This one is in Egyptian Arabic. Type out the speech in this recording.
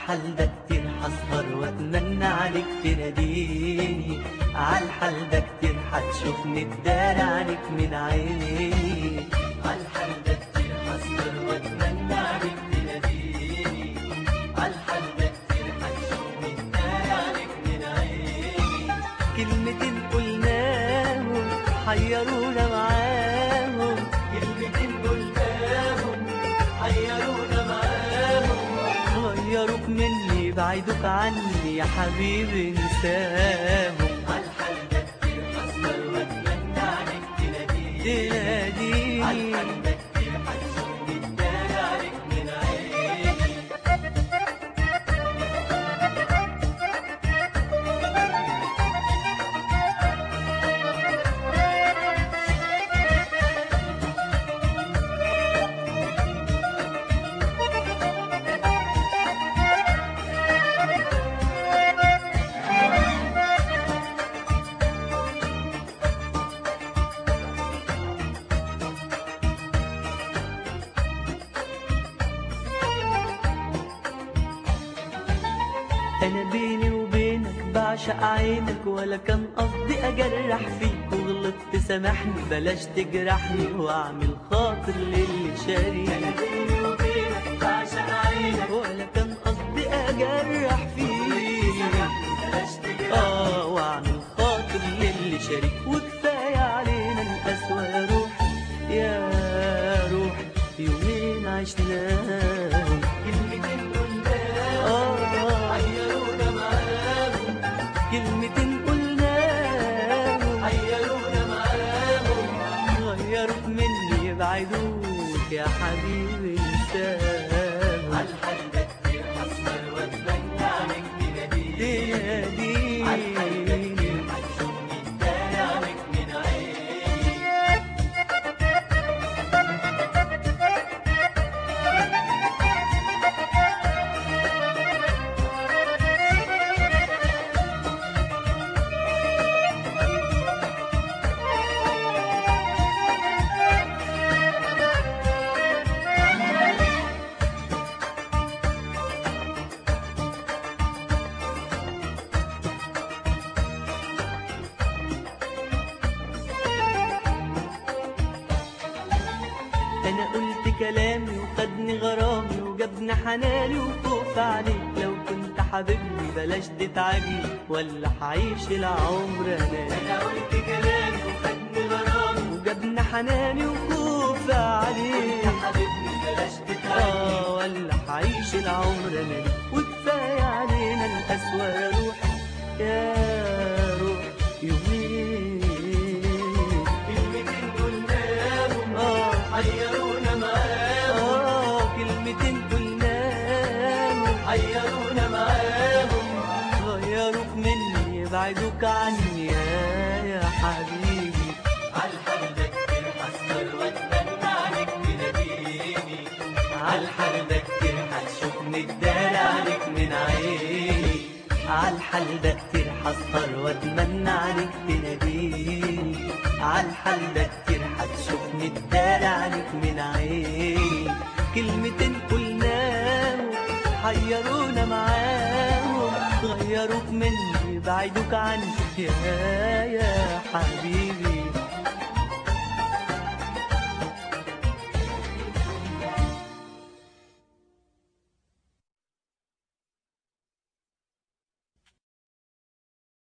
عالحال ده كتير حسهر واتمنى عليك تناديني عالحال ده كتير هتشوفني تدار عليك من عيني عالحال ده كتير حسهر واتمنى عليك تناديني عالحال ده كتير هتشوفني تدار عليك من عيني كلمتين قلناهم حيرونا معاهم كلمتين قلناهم حيرونا معاهم غيروك مني بعيدوك عني يا حبيبي انساهم عالحال ده كتير حسهر واتمنى عليك تناديني تناديني عالحال ده كتير هتشوفني تدار عليك من عيني انا بيني وبينك بعشق عينك ولا كان قصدي اجرح فيك وغلطت سامحني بلاش تجرحني واعمل خاطر للي شاري انا بيني وبينك بعشق عينك ولا كان قصدي اجرح فيك بلاش تجرحني اه واعمل خاطر للي شاري وكفايه علينا القسوه يا روحي يا روحي يومين عشناهم كلمتين قلناهم اه حيرونا معاهم كلمتين قلناهم حيرونا معاهم غيروك مني يبعدوك يا حبيبي انساهم عالحال ده كتير حسهر واتمنى عليك تناديني تناديني هتشوفني تداري عليك من عيني انا قلت كلامي وخدني غرامي وجابني حناني وخوف عليك لو كنت حبيبني بلاش تتعبني ولا هعيش العمر انا انا قلت كلامي وخدني غرامي وجابني حناني وخوف عليك يا حبيبني بلاش تتعبني اه ولا هعيش العمر انا وكفايه علينا القسوه يا روحي يا روحي يومين كلمتين قلناهم اه حيرونا معاهم اه كلمتين قلناهم حيرونا معاهم غيروك مني يبعدوك عني يا يا حبيبي عالحال ده كتير حسهر واتمنى عليك تناديني عالحال ده كتير هتشوفني تداري عليك من عيني عالحال ده كتير حسهر واتمنى عليك تناديني عالحال ده كتير هتشوفني تداري عليك من عيني كلمتين قلناهم حيرونا معاهم غيروك مني بعيدوك عني يا يا حبيبي